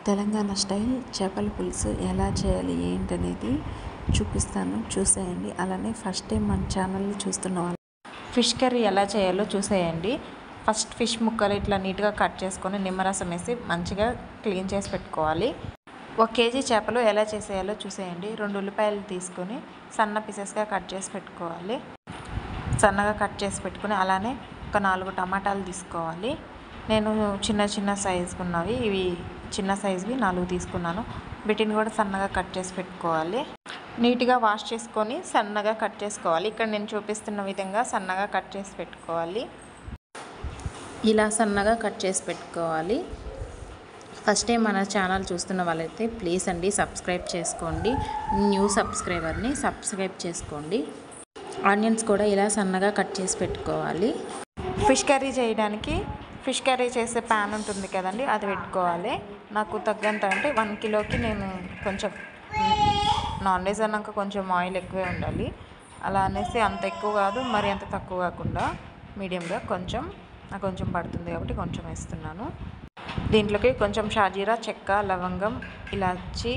Telangana style చేపల పులుసు ఎలా చేయాలి ఏంటనేది చూపిస్తాను చూసేయండి అలానే ఫస్ట్ టైం మన ఛానల్ని చూస్తున్న వాళ్ళు ఫిష్ కర్రీ ఎలా చేయాలో చూసేయండి ఫస్ట్ ఫిష్ ముక్కలు ఇట్లా నీట్గా కట్ చేసుకొని నిమ్మరసం వేసి మంచిగా క్లీన్ చేసి పెట్టుకోవాలి ఒక కేజీ చేపలు ఎలా చేసేయాలో చూసేయండి రెండు ఉల్లిపాయలు తీసుకొని సన్న పీసెస్గా కట్ చేసి పెట్టుకోవాలి సన్నగా కట్ చేసి పెట్టుకుని అలానే ఒక నాలుగు టమాటాలు తీసుకోవాలి నేను చిన్న చిన్న సైజు ఉన్నవి ఇవి చిన్న సైజువి నాలుగు తీసుకున్నాను వీటిని కూడా సన్నగా కట్ చేసి పెట్టుకోవాలి నీట్గా వాష్ చేసుకొని సన్నగా కట్ చేసుకోవాలి ఇక్కడ నేను చూపిస్తున్న విధంగా సన్నగా కట్ చేసి పెట్టుకోవాలి ఇలా సన్నగా కట్ చేసి పెట్టుకోవాలి ఫస్ట్ టైం మన ఛానల్ చూస్తున్న వాళ్ళైతే ప్లీజ్ అండి సబ్స్క్రైబ్ చేసుకోండి న్యూ సబ్స్క్రైబర్ని సబ్స్క్రైబ్ చేసుకోండి ఆనియన్స్ కూడా ఇలా సన్నగా కట్ చేసి పెట్టుకోవాలి ఫిష్ కర్రీ చేయడానికి ఫిష్ కర్రీ చేసే ప్యాన్ ఉంటుంది కదండి అది పెట్టుకోవాలి నాకు తగ్గంత అంటే వన్ కిలోకి నేను కొంచెం నాన్ వెజ్ అన్నాక కొంచెం ఆయిల్ ఎక్కువే ఉండాలి అలా అనేసి అంత ఎక్కువ కాదు మరి అంత తక్కువ కాకుండా మీడియంగా కొంచెం నాకు కొంచెం పడుతుంది కాబట్టి కొంచెం వేస్తున్నాను దీంట్లోకి కొంచెం షాజీరా చెక్క లవంగం ఇలాచి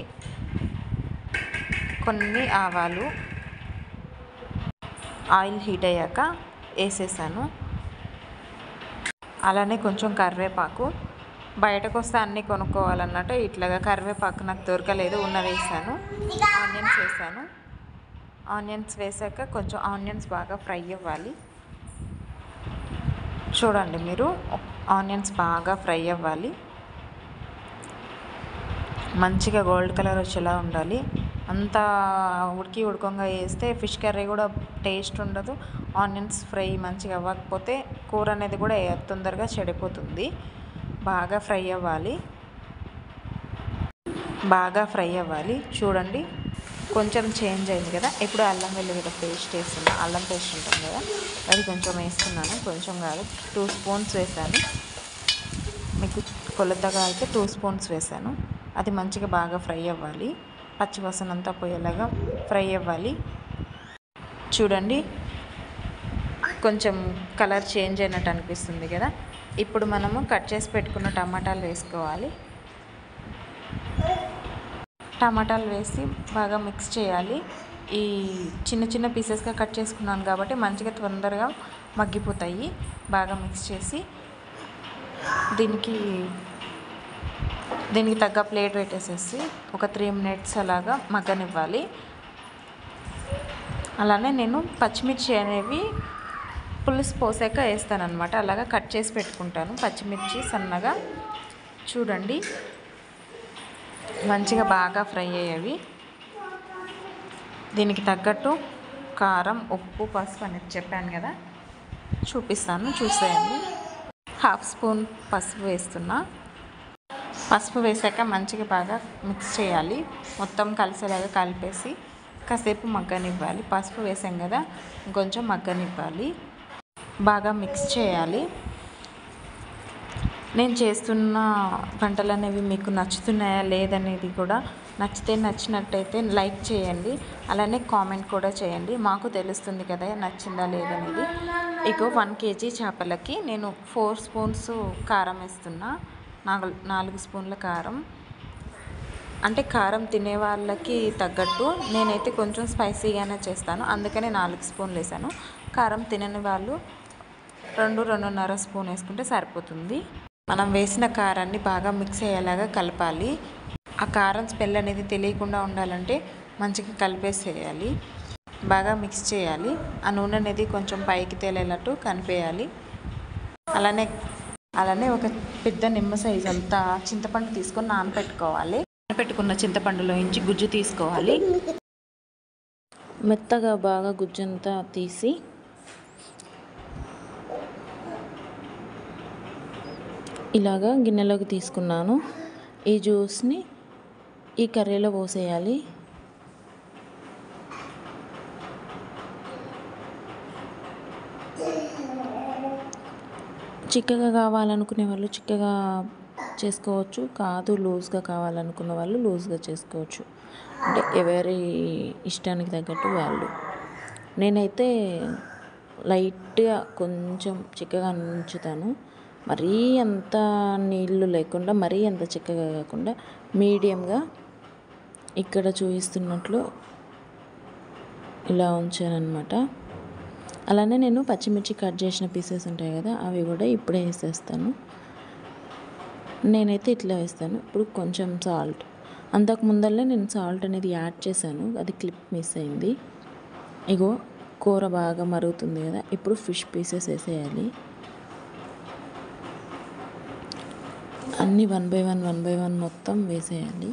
కొన్ని ఆవాలు ఆయిల్ హీట్ అయ్యాక వేసేసాను అలానే కొంచెం కరివేపాకు బయటకు వస్తే అన్నీ కొనుక్కోవాలన్నట్టు ఇట్లాగా కరివేపాకు నాకు దొరకలేదు ఉన్న వేసాను ఆనియన్స్ వేసాను ఆనియన్స్ వేసాక కొంచెం ఆనియన్స్ బాగా ఫ్రై అవ్వాలి చూడండి మీరు ఆనియన్స్ బాగా ఫ్రై అవ్వాలి మంచిగా గోల్డ్ కలర్ వచ్చేలా ఉండాలి అంత ఉడికి ఉడకంగా వేస్తే ఫిష్ కర్రీ కూడా టేస్ట్ ఉండదు ఆనియన్స్ ఫ్రై మంచిగా అవ్వకపోతే కూర అనేది కూడా తొందరగా చెడిపోతుంది బాగా ఫ్రై అవ్వాలి బాగా ఫ్రై అవ్వాలి చూడండి కొంచెం చేంజ్ అయింది కదా ఇప్పుడు అల్లం వెల్లుల్లి పేస్ట్ వేస్తున్నా అల్లం పేస్ట్ ఉంటుంది కదా అది కొంచెం వేస్తున్నాను కొంచెం కాదు టూ స్పూన్స్ వేసాను మీకు కొలతగా అయితే టూ స్పూన్స్ వేసాను అది మంచిగా బాగా ఫ్రై అవ్వాలి పచ్చివాసన అంతా పోయేలాగా ఫ్రై అవ్వాలి చూడండి కొంచెం కలర్ చేంజ్ అయినట్టు అనిపిస్తుంది కదా ఇప్పుడు మనము కట్ చేసి పెట్టుకున్న టమాటాలు వేసుకోవాలి టమాటాలు వేసి బాగా మిక్స్ చేయాలి ఈ చిన్న చిన్న పీసెస్గా కట్ చేసుకున్నాను కాబట్టి మంచిగా తొందరగా మగ్గిపోతాయి బాగా మిక్స్ చేసి దీనికి దీనికి తగ్గ ప్లేట్ పెట్టేసేసి ఒక త్రీ మినిట్స్ అలాగా మగ్గనివ్వాలి అలానే నేను పచ్చిమిర్చి అనేవి పులుసు పోసాక వేస్తానమాట అలాగా కట్ చేసి పెట్టుకుంటాను పచ్చిమిర్చి సన్నగా చూడండి మంచిగా బాగా ఫ్రై అయ్యేవి దీనికి తగ్గట్టు కారం ఉప్పు పసుపు అనేది చెప్పాను కదా చూపిస్తాను చూసేయండి హాఫ్ స్పూన్ పసుపు వేస్తున్నా పసుపు వేసాక మంచిగా బాగా మిక్స్ చేయాలి మొత్తం కలిసేలాగా కలిపేసి కాసేపు మగ్గనివ్వాలి పసుపు వేసాం కదా ఇంకొంచెం మగ్గనివ్వాలి బాగా మిక్స్ చేయాలి నేను చేస్తున్న వంటలు అనేవి మీకు నచ్చుతున్నాయా లేదనేది కూడా నచ్చితే నచ్చినట్టయితే లైక్ చేయండి అలానే కామెంట్ కూడా చేయండి మాకు తెలుస్తుంది కదా నచ్చిందా లేదనేది ఇగో వన్ కేజీ చేపలకి నేను ఫోర్ స్పూన్స్ కారం వేస్తున్నా నాలుగు నాలుగు స్పూన్ల కారం అంటే కారం తినే వాళ్ళకి తగ్గట్టు నేనైతే కొంచెం స్పైసీగానే చేస్తాను అందుకనే నాలుగు స్పూన్లు వేసాను కారం తినని వాళ్ళు రెండు రెండున్నర స్పూన్ వేసుకుంటే సరిపోతుంది మనం వేసిన కారాన్ని బాగా మిక్స్ అయ్యేలాగా కలపాలి ఆ కారం స్మెల్ అనేది తెలియకుండా ఉండాలంటే మంచిగా కలిపేసేయాలి బాగా మిక్స్ చేయాలి ఆ నూనె అనేది కొంచెం పైకి తేలేటట్టు కనిపేయాలి అలానే అలానే ఒక పెద్ద నిమ్మ సైజ్ అంతా చింతపండు తీసుకొని నానబెట్టుకోవాలి నానబెట్టుకున్న చింతపండులో నుంచి గుజ్జు తీసుకోవాలి మెత్తగా బాగా గుజ్జంతా తీసి ఇలాగా గిన్నెలోకి తీసుకున్నాను ఈ జ్యూస్ని ఈ కర్రీలో పోసేయాలి చిక్కగా కావాలనుకునే వాళ్ళు చిక్కగా చేసుకోవచ్చు కాదు లూజ్గా కావాలనుకున్న వాళ్ళు లూజ్గా చేసుకోవచ్చు అంటే ఎవరి ఇష్టానికి తగ్గట్టు వాళ్ళు నేనైతే లైట్గా కొంచెం చిక్కగా ఉంచుతాను మరీ అంత నీళ్ళు లేకుండా మరీ అంత చిక్కగా కాకుండా మీడియంగా ఇక్కడ చూపిస్తున్నట్లు ఇలా ఉంచానమాట అలానే నేను పచ్చిమిర్చి కట్ చేసిన పీసెస్ ఉంటాయి కదా అవి కూడా ఇప్పుడే వేసేస్తాను నేనైతే ఇట్లా వేస్తాను ఇప్పుడు కొంచెం సాల్ట్ అంతకు ముందరనే నేను సాల్ట్ అనేది యాడ్ చేశాను అది క్లిప్ మిస్ అయింది ఇగో కూర బాగా మరుగుతుంది కదా ఇప్పుడు ఫిష్ పీసెస్ వేసేయాలి అన్నీ one by one one by one మొత్తం వేసేయాలి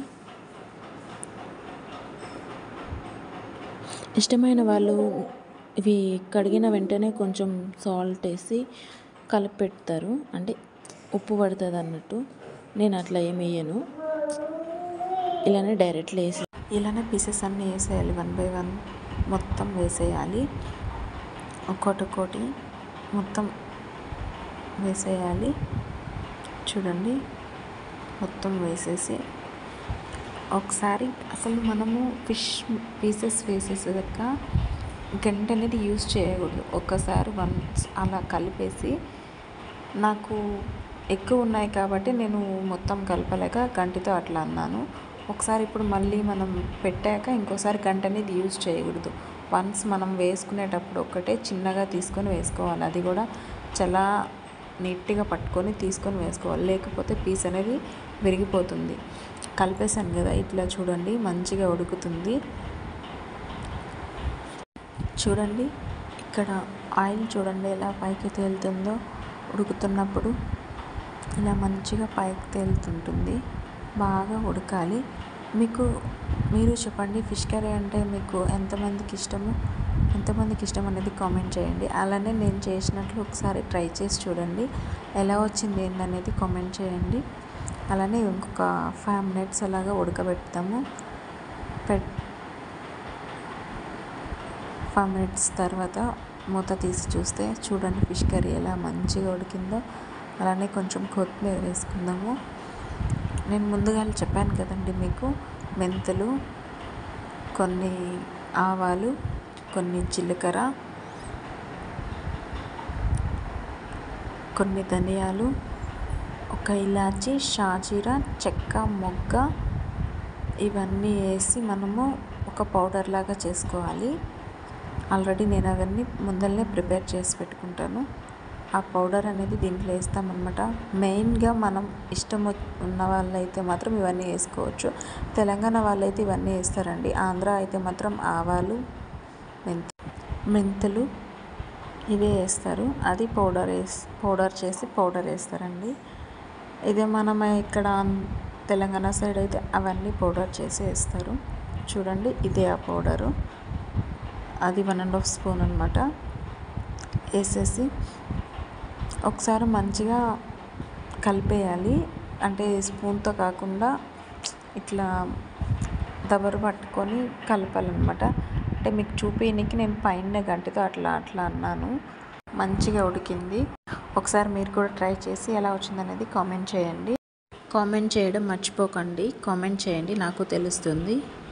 ఇష్టమైన వాళ్ళు ఇవి కడిగిన వెంటనే కొంచెం సాల్ట్ వేసి కలిపి పెడతారు అంటే ఉప్పు పడుతుంది అన్నట్టు నేను అట్లా ఏమి వేయను ఇలానే డైరెక్ట్లో వేసి ఇలానే పీసెస్ అన్నీ వేసేయాలి వన్ బై వన్ మొత్తం వేసేయాలి ఒక్కోటి ఒక్కోటి మొత్తం వేసేయాలి చూడండి మొత్తం వేసేసి ఒకసారి అసలు మనము ఫిష్ పీసెస్ వేసేసాక గంట అనేది యూజ్ చేయకూడదు ఒక్కసారి వన్స్ అలా కలిపేసి నాకు ఎక్కువ ఉన్నాయి కాబట్టి నేను మొత్తం కలపలేక గంటితో అట్లా అన్నాను ఒకసారి ఇప్పుడు మళ్ళీ మనం పెట్టాక ఇంకోసారి గంట అనేది యూజ్ చేయకూడదు వన్స్ మనం వేసుకునేటప్పుడు ఒక్కటే చిన్నగా తీసుకొని వేసుకోవాలి అది కూడా చాలా నీట్గా పట్టుకొని తీసుకొని వేసుకోవాలి లేకపోతే పీస్ అనేది విరిగిపోతుంది కలిపేసాను కదా ఇట్లా చూడండి మంచిగా ఉడుకుతుంది చూడండి ఇక్కడ ఆయిల్ చూడండి ఎలా పైకి తేలుతుందో ఉడుకుతున్నప్పుడు ఇలా మంచిగా పైకి తేలుతుంటుంది బాగా ఉడకాలి మీకు మీరు చెప్పండి ఫిష్ కర్రీ అంటే మీకు ఎంతమందికి ఇష్టము ఎంతమందికి ఇష్టం అనేది కామెంట్ చేయండి అలానే నేను చేసినట్లు ఒకసారి ట్రై చేసి చూడండి ఎలా వచ్చింది ఏందనేది కామెంట్ చేయండి అలానే ఇంకొక ఫైవ్ మినిట్స్ అలాగా ఉడకబెడతాము పెట్ ఫైవ్ మినిట్స్ తర్వాత మూత తీసి చూస్తే చూడండి ఫిష్ కర్రీ ఎలా మంచిగా ఉడికిందో అలానే కొంచెం కొత్తిమీర వేసుకుందాము నేను ముందుగా చెప్పాను కదండి మీకు మెంతులు కొన్ని ఆవాలు కొన్ని జీలకర్ర కొన్ని ధనియాలు ఒక ఇలాచి షాజీరా చెక్క మొగ్గ ఇవన్నీ వేసి మనము ఒక పౌడర్ లాగా చేసుకోవాలి ఆల్రెడీ నేను అవన్నీ ముందరనే ప్రిపేర్ చేసి పెట్టుకుంటాను ఆ పౌడర్ అనేది దీంట్లో వేస్తామన్నమాట మెయిన్గా మనం ఇష్టం ఉన్న వాళ్ళైతే మాత్రం ఇవన్నీ వేసుకోవచ్చు తెలంగాణ వాళ్ళైతే ఇవన్నీ వేస్తారండి ఆంధ్ర అయితే మాత్రం ఆవాలు మెంతు మెంతులు ఇవే వేస్తారు అది పౌడర్ వేసి పౌడర్ చేసి పౌడర్ వేస్తారండి ఇదే మనం ఇక్కడ తెలంగాణ సైడ్ అయితే అవన్నీ పౌడర్ చేసి వేస్తారు చూడండి ఇదే ఆ పౌడరు అది వన్ అండ్ హాఫ్ స్పూన్ అనమాట వేసేసి ఒకసారి మంచిగా కలిపేయాలి అంటే స్పూన్తో కాకుండా ఇట్లా దబరు పట్టుకొని కలపాలన్నమాట అంటే మీకు చూపించడానికి నేను పైన గంటతో అట్లా అట్లా అన్నాను మంచిగా ఉడికింది ఒకసారి మీరు కూడా ట్రై చేసి ఎలా వచ్చిందనేది కామెంట్ చేయండి కామెంట్ చేయడం మర్చిపోకండి కామెంట్ చేయండి నాకు తెలుస్తుంది